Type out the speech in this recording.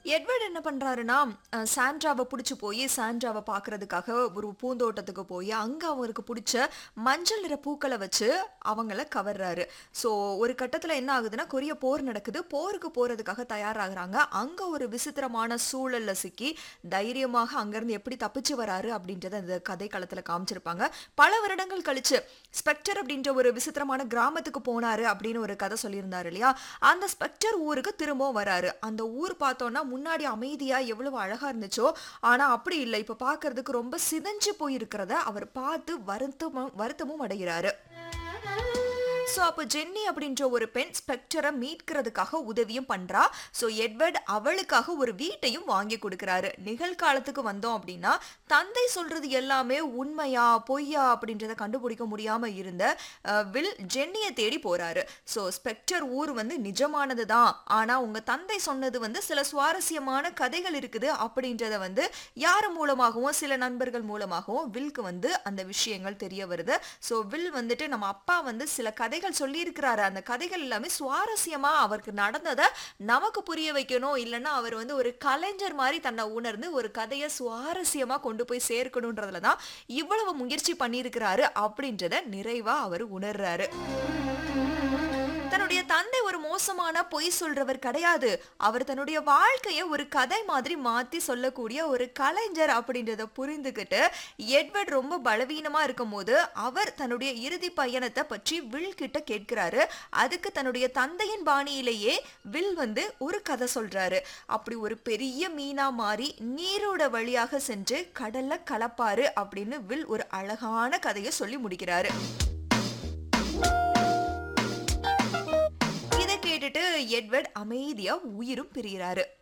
Edward என்ன பண்றாருன்னா அஹ், சாண்ட்ராவை பிடிச்சி போய் சாண்ட்ராவை பார்க்கறதுக்காக ஒரு பூந்தோட்டத்துக்கு போய் அங்க அவருக்கு பிடிச்ச மஞ்சள் நிற பூக்களை வச்சு அவங்கள கவர்றாரு ஸோ ஒரு கட்டத்துல என்ன ஆகுதுன்னா கொரிய போர் நடக்குது போருக்கு போறதுக்காக தயாராகிறாங்க அங்க ஒரு விசித்திரமான சூழல்ல சிக்கி தைரியமாக அங்கிருந்து எப்படி தப்பிச்சு வராரு அப்படின்றத அந்த கதை களத்துல காமிச்சிருப்பாங்க பல வருடங்கள் கழிச்சு ஸ்பெக்டர் அப்படின்ற ஒரு விசித்திரமான கிராமத்துக்கு போனாரு அப்படின்னு ஒரு கதை சொல்லியிருந்தாரு இல்லையா அந்த ஸ்பெக்டர் ஊருக்கு திரும்பவும் வராரு அந்த ஊர் பார்த்தோம்னா முன்னாடி அமைதியா எவ்வளவு அழகா இருந்துச்சோ ஆனா அப்படி இல்லை இப்ப பார்க்கிறதுக்கு ரொம்ப சிதைஞ்சு போயிருக்கிறத அவர் பார்த்து வருத்தமும் வருத்தமும் அடைகிறாரு ஸோ அப்போ ஜென்னி அப்படின்ற ஒரு பெண் ஸ்பெக்டரை மீட்கிறதுக்காக உதவியும் பண்றா ஸோ எட்வர்ட் அவளுக்காக ஒரு வீட்டையும் வாங்கி கொடுக்குறாரு நிகழ்காலத்துக்கு வந்தோம் அப்படின்னா தந்தை சொல்றது எல்லாமே உண்மையா பொய்யா அப்படின்றத கண்டுபிடிக்க முடியாம இருந்த அஹ், வில் ஜென்னியை தேடி போறாரு ஸோ ஸ்பெக்டர் ஊர் வந்து நிஜமானது தான் ஆனா உங்க தந்தை சொன்னது வந்து சில சுவாரஸ்யமான கதைகள் இருக்குது அப்படின்றத வந்து யார் மூலமாகவும் சில நண்பர்கள் மூலமாகவும் வில்க்கு வந்து அந்த விஷயங்கள் தெரிய வருது ஸோ வில் வந்துட்டு நம்ம அப்பா வந்து சில கதைகள் சொல்லியிருக்கிறாரு அந்த கதைகள் எல்லாமே சுவாரஸ்யமா அவருக்கு நடந்ததை நமக்கு புரிய வைக்கணும் இல்லைன்னா அவர் வந்து ஒரு கலைஞர் மாதிரி தன்னை உணர்ந்து ஒரு கதையை சுவாரஸ்யமா கொண்டு போய் சேர்க்கணுன்றதுல தான் இவ்வளவு முயற்சி பண்ணியிருக்கிறாரு அப்படின்றத நிறைவா அவர் உணர்றாரு தன்னுடைய தந்தை ஒரு மோசமான பொய் சொல்றவர் கிடையாது அவர் தன்னுடைய வாழ்க்கைய ஒரு கதை மாதிரி மாத்தி சொல்லக்கூடிய ஒரு கலைஞர் அப்படின்றத புரிந்துகிட்டு எட்வர்ட் ரொம்ப பலவீனமா இருக்கும் போது அவர் தன்னுடைய இறுதி பயணத்தை பற்றி வில் கிட்ட கேட்கிறாரு அதுக்கு தன்னுடைய தந்தையின் பாணியிலேயே வில் வந்து ஒரு கதை சொல்றாரு அப்படி ஒரு பெரிய மீனா மாறி நீரோட வழியாக சென்று கடல்ல கலப்பாரு அப்படின்னு வில் ஒரு அழகான கதையை சொல்லி முடிக்கிறாரு இதை கேட்டுட்டு எட்வர்ட் அமைதியா உயிரும் பிரிகிறாரு